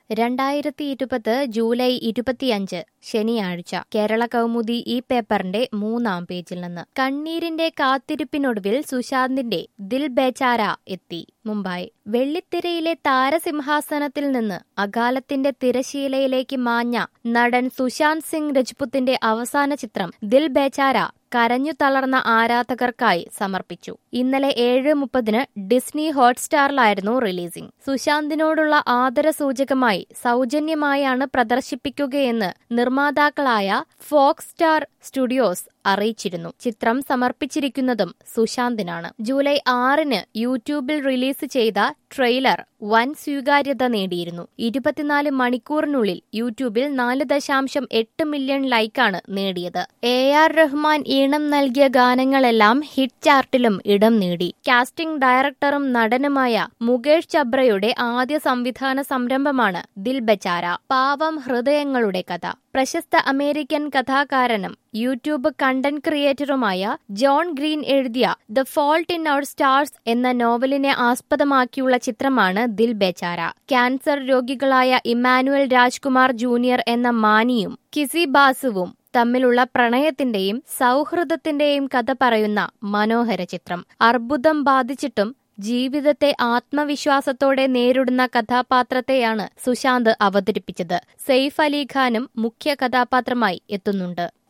രണ്ടായിരത്തി ഇരുപത് ജൂലൈ ഇരുപത്തിയഞ്ച് ശനിയാഴ്ച കേരള കൗമുദി ഈ പേപ്പറിന്റെ മൂന്നാം പേജിൽ നിന്ന് കണ്ണീരിന്റെ കാത്തിരിപ്പിനൊടുവിൽ സുശാന്തിന്റെ ദിൽ ബേചാര എത്തി മുംബൈ വെള്ളിത്തിരയിലെ താരസിംഹാസനത്തിൽ നിന്ന് അകാലത്തിന്റെ തിരശീലയിലേക്ക് മാഞ്ഞ നടൻ സുശാന്ത് സിംഗ് രജ്പുത്തിന്റെ അവസാന ചിത്രം ദിൽ ബേചാര കരഞ്ഞു തളർന്ന ആരാധകർക്കായി സമർപ്പിച്ചു ഇന്നലെ ഏഴ് മുപ്പതിന് ഡിസ്നി ഹോട്ട്സ്റ്റാറിലായിരുന്നു റിലീസിംഗ് സുശാന്തിനോടുള്ള ആദരസൂചകമായി സൗജന്യമായാണ് പ്രദർശിപ്പിക്കുകയെന്ന് നിർമ്മാതാക്കളായ ഫോക്സ് സ്റ്റാർ സ്റ്റുഡിയോസ് അറിയിച്ചിരുന്നു ചിത്രം സമർപ്പിച്ചിരിക്കുന്നതും സുശാന്തിനാണ് ജൂലൈ ആറിന് യൂട്യൂബിൽ റിലീസ് ചെയ്ത ട്രെയിലർ വൻ സ്വീകാര്യത നേടിയിരുന്നു ഇരുപത്തിനാല് മണിക്കൂറിനുള്ളിൽ യൂട്യൂബിൽ നാല് ദശാംശം എട്ട് മില്യൺ ലൈക്കാണ് നേടിയത് എ ആർ റഹ്മാൻ ഈണം നൽകിയ ഗാനങ്ങളെല്ലാം ഹിറ്റ് ചാർട്ടിലും ഇടം നേടി കാസ്റ്റിംഗ് ഡയറക്ടറും നടനുമായ മുകേഷ് ചബ്രയുടെ ആദ്യ സംവിധാന സംരംഭമാണ് ദിൽ ബച്ചാര പാവം ഹൃദയങ്ങളുടെ കഥ പ്രശസ്ത അമേരിക്കൻ കഥാകാരനും യൂട്യൂബ് കണ്ടന്റ് ക്രിയേറ്ററുമായ ജോൺ ഗ്രീൻ എഴുതിയ the fault in our stars എന്ന നോവലിനെ ആസ്പദമാക്കിയുള്ള ചിത്രമാണ് ദിൽ ബേച്ചാര ക്യാൻസർ രോഗികളായ ഇമ്മാനുവൽ രാജ്കുമാർ ജൂനിയർ എന്ന മാനിയും കിസി ബാസുവും തമ്മിലുള്ള പ്രണയത്തിന്റെയും സൗഹൃദത്തിന്റെയും കഥ പറയുന്ന മനോഹര ചിത്രം അർബുദം ബാധിച്ചിട്ടും ജീവിതത്തെ ആത്മവിശ്വാസത്തോടെ നേരിടുന്ന കഥാപാത്രത്തെയാണ് സുശാന്ത് അവതരിപ്പിച്ചത് സെയ്ഫ് അലി ഖാനും മുഖ്യ കഥാപാത്രമായി എത്തുന്നുണ്ട്